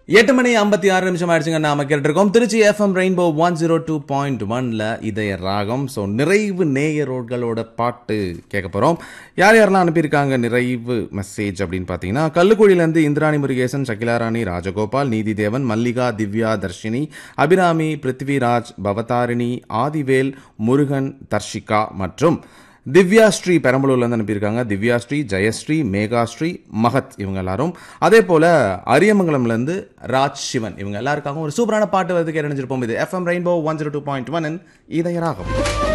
எட்டு மணி ஐம்பத்தி ஆறு நிமிஷம் ஆயிடுச்சுங்க நாம கேட்டிருக்கோம் Tiruchi FM Rainbow one zero two point ஒன்ல இதய ராகம் ஸோ நிறைவு நேயரோர்களோட பாட்டு கேட்க போறோம் யார் யாரெல்லாம் அனுப்பியிருக்காங்க நிறைவு மெசேஜ் அப்படின்னு பார்த்தீங்கன்னா கல்லுக்குழியிலேருந்து இந்திராணி முருகேசன் சகிலாராணி ராஜகோபால் நீதிதேவன் மல்லிகா திவ்யா தர்ஷினி அபிராமி பிருத்விராஜ் பவதாரிணி ஆதிவேல் முருகன் தர்ஷிகா மற்றும் திவ்யா ஸ்ரீ பெரம்பலூர்லேருந்து அனுப்பியிருக்காங்க திவ்யா ஸ்ரீ ஜெயஸ்ரீ மேகாஸ்ரீ மகத் இவங்க எல்லாரும் அதே போல் அரியமங்கலம்லேருந்து ராஜ் சிவன் இவங்க எல்லாருக்காகவும் ஒரு சூப்பரான பாட்டு வந்து கேட்டு நினைச்சிருப்போம் இது FM Rainbow one zero two point one இதய ராகம்